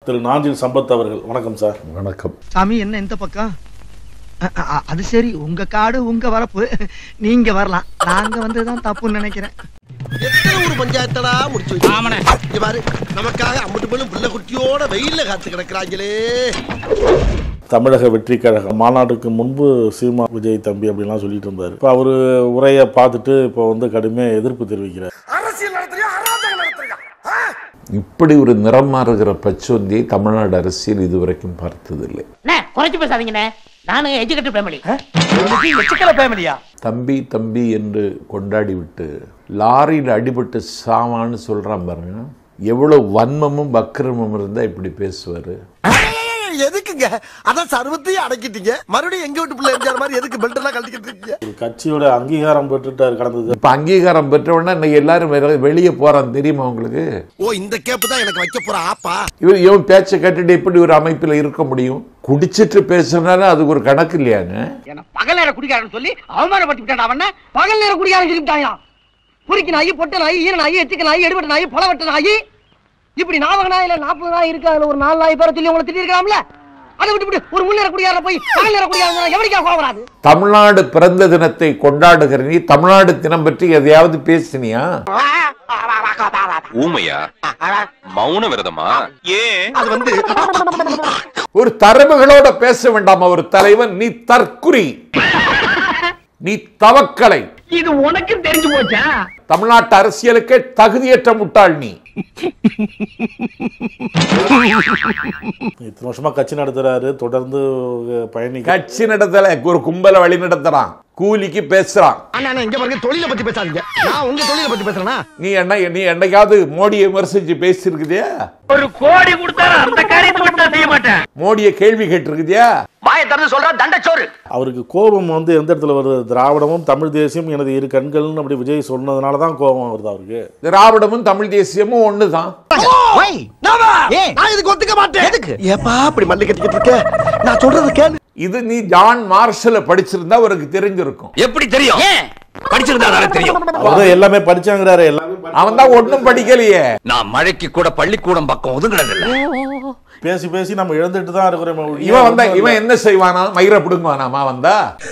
திரு நாஞ்சில் சம்பத் அவர்கள் வணக்கம் சார் வணக்கம் சாமி என்ன இந்த பக்கம் அ, அ, அ, அது சரி உங்க காடு உங்க வரப்பு நீங்க வரலாம் நாங்க வந்ததுதான் தப்புன்னு நினைக்கிறேன் எத்தனை ஒரு பஞ்சாயத்தடா முடிச்சு வச்சு இங்க பாரு நமக்காக அம்பட்டு பெண்ணும் பிள்ளை குட்டியோட வெயில்ல காத்து கிடக்குறாங்களே தமிழக வெற்றி கழக மாநாட்டுக்கு முன்பு சீமா விஜய் தம்பி அப்படின்லாம் சொல்லிட்டு இருந்தாரு இப்போ அவரு உரையை பார்த்துட்டு இப்போ வந்து கடுமையாக எதிர்ப்பு தெரிவிக்கிறார் அரசியல் நடத்துறியா அராஜகம் நடத்துறியா இப்படி ஒரு நிறம் மாறுகிற பச்சோந்தியை தமிழ்நாடு அரசியல் இதுவரைக்கும் பார்த்ததில்லை அண்ணே குறைச்சு பேசாதீங்கண்ணே நானும் எஜுகேட்டட் ஃபேமிலி எச்சுக்கல ஃபேமிலியா தம்பி தம்பி என்று கொண்டாடி விட்டு லாரியில் அடிபட்டு சாவான்னு சொல்றான் பாருங்க எவ்வளவு வன்மமும் வக்கிரமும் இருந்தா இப்படி பேசுவாரு எதுக்குங்க அதான் சர்வத்தையும் அடக்கிட்டீங்க மறுபடியும் எங்க வீட்டு பிள்ளை எம்ஜிஆர் மாதிரி எதுக்கு பெல்ட் எல்லாம் கழட்டிக்கிட்டு இருக்கீங்க ஒரு கட்சியோட அங்கீகாரம் பெற்றுட்டார் கடந்தது இப்ப அங்கீகாரம் பெற்றவொடனே இன்னைக்கு எல்லாரும் வெளி- வெளியே போறான் தெரியுமா உங்களுக்கு ஓ இந்த கேப்பு தான் எனக்கு வைக்க போற ஆப்பா இவர் இவன் பேச்சை கேட்டுட்டு எப்படி ஒரு அமைப்பில் இருக்க முடியும் குடிச்சிட்டு பேசுனாலும் அதுக்கு ஒரு கணக்கு இல்லையாங்க என்ன பகல் நேர குடிக்காரன் சொல்லி அவமானப்பட்டு விட்டான் அவன பகல் நேர குடிக்காரன் சொல்லிட்டாயா குறுக்கி நாய் பொட்ட நாய் ஈர நாய் எச்சுக்க நாய் எடுபட்ட நாய் பழவட்ட நாய் இப்படி நாவக நாயில நாற்பது நாய் இருக்கு அதுல ஒரு நாலு நாய் பேரை சொல்லி உங்களை திட்டிருக்கலாம்ல அதை விட்டு விட்டு ஒரு முன்னேற குடியார போய் பகல் நேர குடியாரன் எவனிக்கா கோவராது தமிழ்நாடு பிறந்த தினத்தை கொண்டாடுகிற நீ தமிழ்நாடு தினம் பற்றி எதையாவது பேசினியா ஊமையா மௌன விரதமா ஏன் அது வந்து ஒரு தரவுகளோட பேச வேண்டாமா ஒரு தலைவன் நீ தற்குறி நீ தவக்கலை இது உனக்கு தெரிஞ்சு போச்சா தமிழ்நாட்டு அரசியலுக்கே தகுதியற்ற முட்டாள் நீ இத்தனை வருஷமா கட்சி நடத்துறாரு தொடர்ந்து பயணி கட்சி நடத்தல ஒரு கும்பலை வழி நடத்துறான் கூலிக்கு பேசுறான் அண்ணா அண்ணா, இங்க பாருங்க தொழிலை பத்தி பேசாதீங்க நான் உங்க தொழிலை பத்தி பேசுறேனா நீ என்ன நீ என்னைக்காவது மோடியை விமர்சிச்சு பேசியிருக்குதியா ஒரு கோடி கொடுத்தாரு அந்த காரியத்தை மட்டும் நான் செய்ய மாட்டேன் மோடியை கேள்வி கேட்டிருக்குதியா வாயை திறந்து சொல்றா தண்டச்சோறு அவருக்கு கோபம் வந்து எந்த இடத்துல வருது திராவிடமும் தமிழ் தேசியம் எனது இரு கண்கள்னு அப்படி விஜய் சொன்னதுனால தான் கோபம் வருது அவருக்கு திராவிடமும் தமிழ் தேசியமும் ஒண்ணுதான் நான் இதுக்கு ஒத்துக்க மாட்டேன் எதுக்கு ஏப்பா அப்படி மல்லி கட்டிக்கிட்டு இருக்க நான் சொல்றது கேளு இது நீ ஜான் மார்ஷல படிச்சிருந்தா அவருக்கு தெரிஞ்சிருக்கும் எப்படி தெரியும் படிச்சிருந்தா தானே தெரியும் அவர் தான் எல்லாமே படிச்சாங்கிறாரு எல்லாமே படி- அவன் தான் ஒண்ணும் படிக்கலையே நான் மழைக்கு கூட பள்ளிக்கூடம் பக்கம் ஒதுங்கினதில்ல பேசி பேசி நம்ம இழந்துட்டு தான் இருக்கிறோம் ஒழிய இவன் வந்தா ஒண்ணும் இவன் இல்ல. என்ன செய்வானா மயிரை பிடுங்குவானாமா வந்தா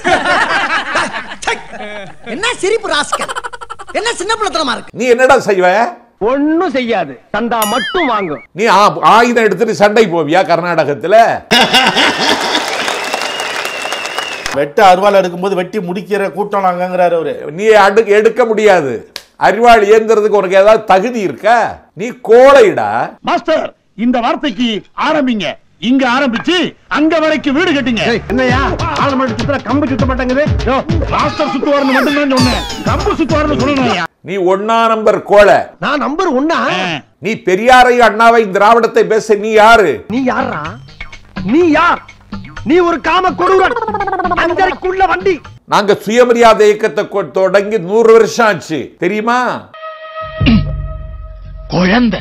என்ன சிரிப்பு ராஸ்கல் என்ன சின்ன பிள்ளைத்தனமா இருக்கு நீ என்னடா செய்வ ஒண்ணும் செய்யாது தந்தா மட்டும் வாங்கும் நீ ஆ- ஆயுதம் எடுத்துட்டு சண்டை போவியா கர்நாடகத்துல வெட்ட அருவாள் எடுக்கும்போது வெட்டி முடிக்கிற கூட்டம் நாங்கங்கிறாரு அவரு நீ அடு எடுக்க முடியாது அறிவாள் இயங்குறதுக்கு உனக்கு ஏதாவது தகுதி இருக்கா நீ கோழைடா மாஸ்டர் இந்த வார்த்தைக்கு ஆரம்பிங்க இங்க ஆரம்பிச்சு அங்க வரைக்கும் வீடு கட்டுங்க என்னையா ஆலமரத்து சுத்துற கம்பு சுத்த மாட்டேங்குது யோ, மாஸ்டர் சுத்துவார்னு மட்டும் தான் சொன்னேன் கம்பு சுத்துவார்னு சொல்லணும் நீ ஒன்னா நம்பர் கோழை நான் நம்பர் ஒன்னா நீ பெரியாரையும் அண்ணாவையும் திராவிடத்தை பேச நீ யாரு நீ யாரா நீ யார் நீ ஒரு காம கொடூரன் அஞ்சரைக்குள்ள வண்டி நாங்க சுயமரியாதை இயக்கத்தை கொ- தொடங்கி நூறு வருஷம் ஆச்சு தெரியுமா குழந்தை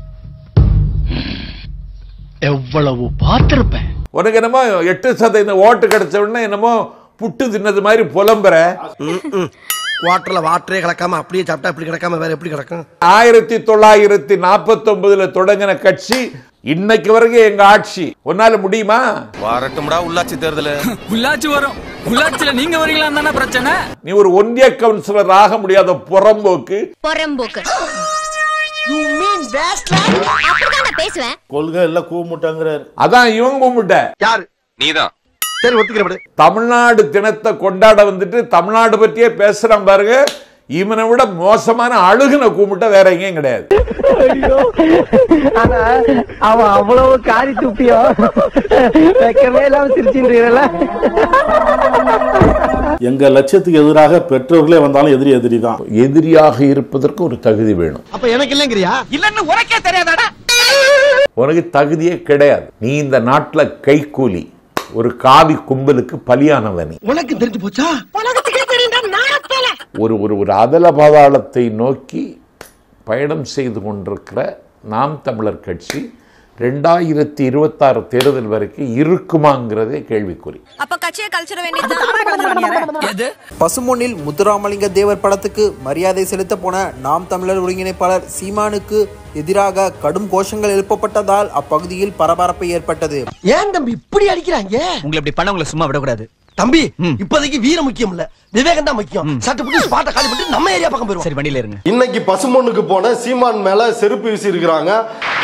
எவ்வளவு பார்த்திருப்பேன் உனக்கு என்னமோ எட்டு சதவீதம் ஓட்டு கிடைச்ச உடனே என்னமோ புட்டு தின்னது மாதிரி புலம்புற குவாட்டர்ல வாட்டரே கிடக்காம அப்படியே சாப்பிட்டா இப்படி கிடக்காம வேற எப்படி கிடக்கும் ஆயிரத்தி தொள்ளாயிரத்தி நாற்பத்தி ஒன்பதுல தொடங்கின கட்சி இன்னைக்கு வரைக்கும் எங்க ஆட்சி உன்னால முடியுமா வரட்டும்டா உள்ளாட்சி தேர்தல் உள்ளாட்சி வரும் உள்ளாட்சியில நீங்க வரீங்களா தானே பிரச்சனை நீ ஒரு ஒன்றிய கவுன்சிலர் ஆக முடியாத புறம்போக்கு பொறம்போக்கு யூ மீன் அப்படிதான் நான் பேசுவேன் கொள்கை எல்லாம் கூமுட்டாங்கிறாரு அதான் இவன் கும்பிட்ட யாரு நீதான் சரி ஒத்துக்கிறேன் தமிழ்நாடு தினத்தை கொண்டாட வந்துட்டு தமிழ்நாடு பற்றியே பேசுறான் பாருங்க இவனை விட மோசமான அழுகுன கூப்பிட்ட வேற எங்கேயும் கிடையாது ஆனா அவன் அவ்வளவு காரி துப்பியோ வைக்கவே இல்லாம சிரிச்சுன்றீங்களா எங்க லட்சியத்துக்கு எதிராக பெற்றோர்களே வந்தாலும் எதிரி எதிரி தான் எதிரியாக இருப்பதற்கு ஒரு தகுதி வேணும் அப்ப எனக்கு இல்லைங்கிறியா இல்லன்னு உனக்கே தெரியாதாடா உனக்கு தகுதியே கிடையாது நீ இந்த நாட்டுல கைக்கூலி ஒரு காவி கும்பலுக்கு பலியானவன் நீ. உனக்கு தெரிஞ்சு போச்சா உலகத்துக்கே தெரியும்டா நாணத்தால ஒரு ஒரு ஒரு அதல பாதாளத்தை நோக்கி பயணம் செய்து கொண்டிருக்கிற நாம் தமிழர் கட்சி ரெண்டாயிரத்தி இருபத்தாறு தேர்தல் வரைக்கும் இருக்குமாங்கிறதே கேள்விக்குறி அப்ப கட்சியை கழிச்சிட வேண்டியது பசுமொன்னில் முத்துராமலிங்க தேவர் படத்துக்கு மரியாதை செலுத்த போன நாம் தமிழர் ஒருங்கிணைப்பாளர் சீமானுக்கு எதிராக கடும் கோஷங்கள் எழுப்பப்பட்டதால் அப்பகுதியில் பரபரப்பு ஏற்பட்டது ஏன் தம்பி இப்படி அடிக்கிறாங்க உங்களை இப்படி பண்ண உங்களை சும்மா விடக்கூடாது தம்பி இப்போதைக்கு வீரம் முக்கியம் இல்ல விவேகம் தான் முக்கியம் சட்டு புடி ஸ்பாட்ட காலி பண்ணிட்டு நம்ம ஏரியா பக்கம் போயிருவோம் சரி வண்டியில இருங்க இன்னைக்கு பசுமொன்னுக்கு போன சீமான் மேல செருப்பு வீசி இருக்கிறாங்க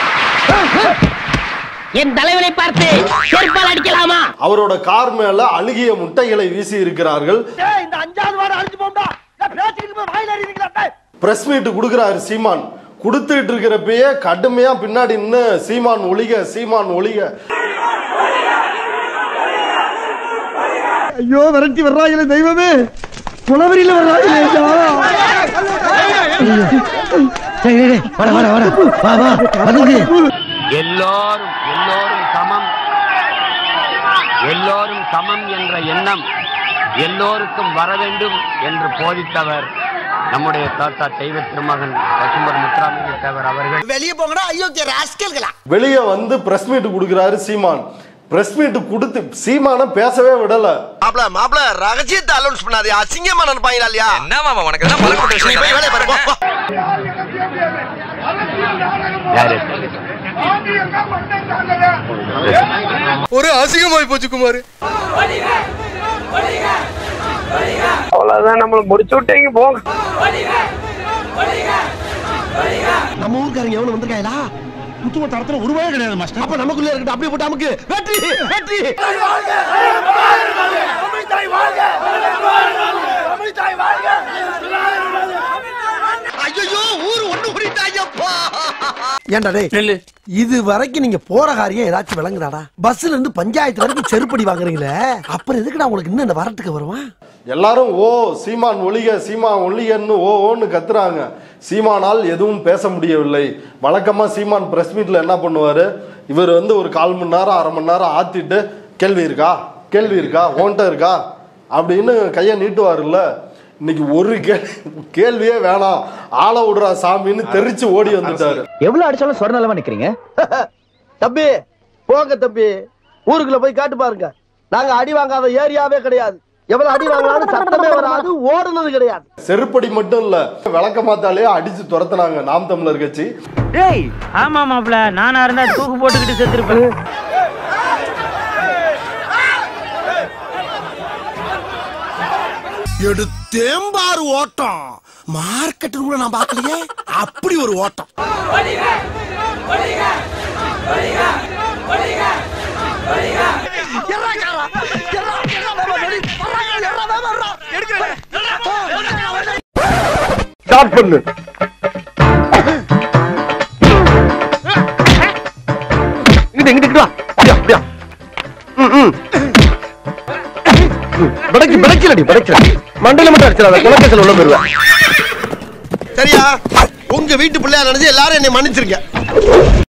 என் தலைவனை பார்த்து செருப்பால் அடிக்கலாமா அவரோட கார் மேல அழுகிய முட்டைகளை வீசி இருக்கிறார்கள் இந்த அஞ்சாவது வாரம் அழிஞ்சு போண்டா பேசிக்கிட்டு போய் வாயில அறிவிங்களா பிரஸ் மீட் கொடுக்கிறாரு சீமான் கொடுத்துட்டு இருக்கிறப்பயே கடுமையா பின்னாடி நின்னு சீமான் ஒளிக சீமான் ஒளிக ஐயோ விரட்டி வர்றாங்களே தெய்வமே குளவரியில வர்றாங்களே வர வர வர வா வா வந்து எல்லோரும் எல்லோரும் சமம் எல்லோரும் சமம் என்ற எண்ணம் எல்லோருக்கும் வர வேண்டும் என்று போதித்தவர் நம்முடைய தாத்தா தெய்வ திருமகன் பசும்பர் முத்துராமலிங்க தேவர் அவர்கள் வெளியே போங்கடா அயோக்கிய ராஸ்கல்களா வெளியே வந்து பிரஸ் மீட் கொடுக்கிறாரு சீமான் பிரஸ் மீட் கொடுத்து சீமான பேசவே விடல மாப்ள மாப்ள ரகசியத்தை அலௌன்ஸ் பண்ணாதே அசிங்கமா நினைப்பாங்களா இல்லையா என்ன மாமா உனக்கு எல்லாம் பழக்கப்பட்ட நீ போய் வேலையை பாரு, போ, போ. ஒரு அசிங்கமாய் போச்சு குமார் அவ்வளவுதான் நம்மள முடிச்சு விட்டீங்க போங்க நம்ம ஊர்க்காரங்க எவனும் வந்திருக்காங்களா முத்துவ தரத்துல உருவாக கிடையாது மாஸ்டர் அப்ப நமக்குள்ள இருக்கட்டும் அப்படியே போட்டு நமக்கு வெற்றி வெற்றி ஐயோ ஊர் ஒண்ணு கூடிட்டாங்கப்பா ஏன்டா டேய் இது வரைக்கும் நீங்க போற காரியம் ஏதாச்சும் விளங்குதாடா பஸ்ல இருந்து பஞ்சாயத்து வரைக்கும் செருப்படி வாங்குறீங்களே அப்புறம் எதுக்குடா உங்களுக்கு இன்னும் இந்த வரட்டுக்கு வருவான் எல்லாரும் ஓ சீமான் ஒளிக சீமான் ஒளிகன்னு ஓ ஓன்னு கத்துறாங்க சீமானால் எதுவும் பேச முடியவில்லை வழக்கமா சீமான் பிரஸ் மீட்ல என்ன பண்ணுவாரு இவர் வந்து ஒரு கால் மணி நேரம் அரை மணி நேரம் ஆத்திட்டு கேள்வி இருக்கா கேள்வி இருக்கா ஓன்ட்ட இருக்கா அப்படின்னு கையை நீட்டுவாருல்ல இன்னைக்கு ஒரு கே- கேள்வியே வேணாம் ஆள விடுறா சாமின்னு தெரிச்சு ஓடி வந்துட்டாரு எவ்வளவு அடிச்சாலும் சொர்ணலமா நிக்கிறீங்க தம்பி போங்க தம்பி ஊருக்குள்ள போய் காட்டு பாருங்க நாங்க அடி வாங்காத ஏரியாவே கிடையாது எவ்வளவு அடி வாங்கினாலும் சத்தமே வராது ஓடுனது கிடையாது செருப்படி மட்டும் இல்ல விளக்க மாத்தாலே அடிச்சு துரத்துனாங்க நாம் தமிழர் கட்சி டேய் ஆமா மாப்ள நானா இருந்தா தூக்கு போட்டுக்கிட்டு செத்துருப்பேன் எடுத்தேம்பாரு ஓட்டம் மார்க்கெட்டு கூட நான் பார்க்கலையே அப்படி ஒரு ஓட்டம் ஸ்டார்ட் பண்ணு இங்கிட்டு இங்கிட்டு வா அப்படியா அப்படியா ம், ம். பிடைக்கு பிடைக்கலடி பிடைக்கல மண்டையில மட்டும் அடிச்சிடாத குலக்கத்தில் உள்ள போயிருவேன் சரியா உங்க வீட்டு பிள்ளையா நினைச்சு எல்லாரும் என்னை மன்னிச்சிருங்க